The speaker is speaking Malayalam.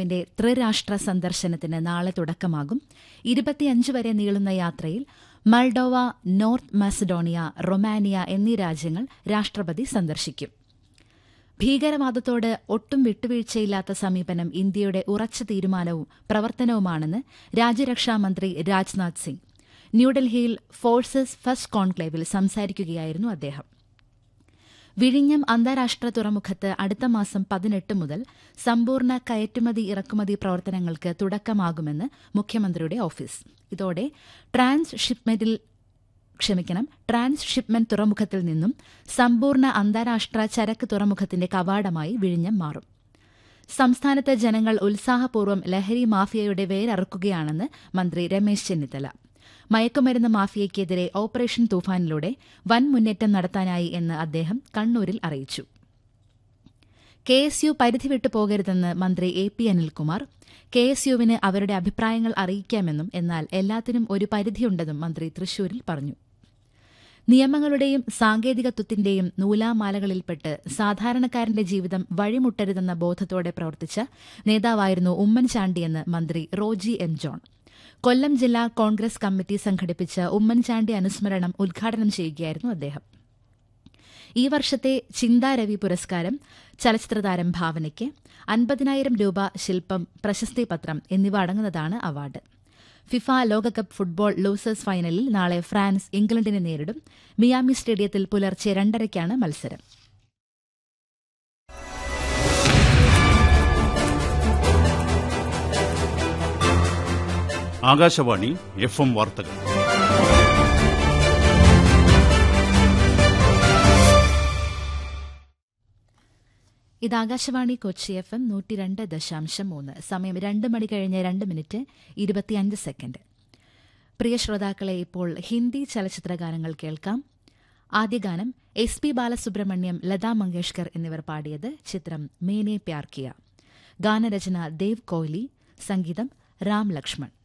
നെതന്യാഹുവിന്റെ ത്രിരാഷ്ട്ര സന്ദർശനത്തിന് നാളെ തുടക്കമാകും ഇരുപത്തിയഞ്ച് വരെ നീളുന്ന യാത്രയിൽ മൾഡോവ നോർത്ത് മാസഡോണിയ റൊമാനിയ എന്നീ രാജ്യങ്ങൾ രാഷ്ട്രപതി സന്ദർശിക്കും ഭീകരവാദത്തോട് ഒട്ടും വിട്ടുവീഴ്ചയില്ലാത്ത സമീപനം ഇന്ത്യയുടെ ഉറച്ച തീരുമാനവും പ്രവർത്തനവുമാണെന്ന് രാജ്യരക്ഷാമന്ത്രി രാജ്നാഥ് സിംഗ് ന്യൂഡൽഹിയിൽ ഫോഴ്സസ് ഫസ്റ്റ് കോൺക്ലേവിൽ സംസാരിക്കുകയായിരുന്നു അദ്ദേഹം വിഴിഞ്ഞം അന്താരാഷ്ട്ര തുറമുഖത്ത് അടുത്ത മാസം പതിനെട്ട് മുതൽ സമ്പൂർണ്ണ കയറ്റുമതി ഇറക്കുമതി പ്രവർത്തനങ്ങൾക്ക് തുടക്കമാകുമെന്ന് മുഖ്യമന്ത്രിയുടെ ഓഫീസ് ഇതോടെ ട്രാൻസ് ഷിപ്മെന്റിൽ ക്ഷമിക്കണം ട്രാൻസ് ഷിപ്മെന്റ് തുറമുഖത്തിൽ നിന്നും സമ്പൂർണ്ണ അന്താരാഷ്ട്ര ചരക്ക് തുറമുഖത്തിന്റെ കവാടമായി വിഴിഞ്ഞം മാറും സംസ്ഥാനത്ത് ജനങ്ങൾ ഉത്സാഹപൂർവ്വം ലഹരി മാഫിയയുടെ വേരറുക്കുകയാണെന്ന് മന്ത്രി രമേശ് ചെന്നിത്തല മയക്കുമരുന്ന് മാഫിയയ്ക്കെതിരെ ഓപ്പറേഷൻ തൂഫാനിലൂടെ വൻ മുന്നേറ്റം നടത്താനായി എന്ന് അദ്ദേഹം കണ്ണൂരിൽ അറിയിച്ചു കെ എസ് യു പരിധി വിട്ടു പോകരുതെന്ന് മന്ത്രി A P Anilkumar K S യുവിന് അവരുടെ അഭിപ്രായങ്ങൾ അറിയിക്കാമെന്നും എന്നാൽ എല്ലാത്തിനും ഒരു പരിധിയുണ്ടെന്നും മന്ത്രി തൃശൂരിൽ പറഞ്ഞു നിയമങ്ങളുടെയും സാങ്കേതികത്വത്തിന്റെയും നൂലാമാലകളിൽപ്പെട്ട് സാധാരണക്കാരന്റെ ജീവിതം വഴിമുട്ടരുതെന്ന ബോധത്തോടെ പ്രവർത്തിച്ച നേതാവായിരുന്നു ഉമ്മൻചാണ്ടിയെന്ന് മന്ത്രി റോജി എം ജോൺ കൊല്ലം ജില്ലാ കോൺഗ്രസ് കമ്മിറ്റി സംഘടിപ്പിച്ച ഉമ്മൻചാണ്ടി അനുസ്മരണം ഉദ്ഘാടനം ചെയ്യുകയായിരുന്നു അദ്ദേഹം ഈ വർഷത്തെ ചിന്താരവി പുരസ്കാരം ചലച്ചിത്രതാരം ഭാവനയ്ക്ക് അൻപതിനായിരം രൂപ ശില്പം പ്രശസ്തി പത്രം എന്നിവ അടങ്ങുന്നതാണ് അവാർഡ് ഫിഫ ലോകകപ്പ് ഫുട്ബോൾ ലൂസേഴ്സ് ഫൈനലിൽ നാളെ ഫ്രാൻസ് ഇംഗ്ലണ്ടിനെ നേരിടും മിയാമി സ്റ്റേഡിയത്തിൽ പുലർച്ചെ രണ്ടരയ്ക്കാണ് മത്സരം ആകാശവാണി എഫ് എം വാർത്തകൾ ഇത് ആകാശവാണി കൊച്ചി എഫ് എം നൂറ്റി രണ്ട് ദശാംശം മൂന്ന് സമയം രണ്ട് മണി കഴിഞ്ഞ് രണ്ട് മിനിറ്റ് ഇരുപത്തിയഞ്ച് സെക്കൻഡ് പ്രിയ ശ്രോതാക്കളെ ഇപ്പോൾ ഹിന്ദി ചലച്ചിത്ര ഗാനങ്ങൾ കേൾക്കാം ആദ്യ ഗാനം എസ് പി ബാലസുബ്രഹ്മണ്യം ലതാ മങ്കേഷ്കർ എന്നിവർ പാടിയത് ചിത്രം മേനെ പ്യാർ കിയ ഗാനരചന ദേവ് കോഹ്ലി സംഗീതം രാം ലക്ഷ്മൺ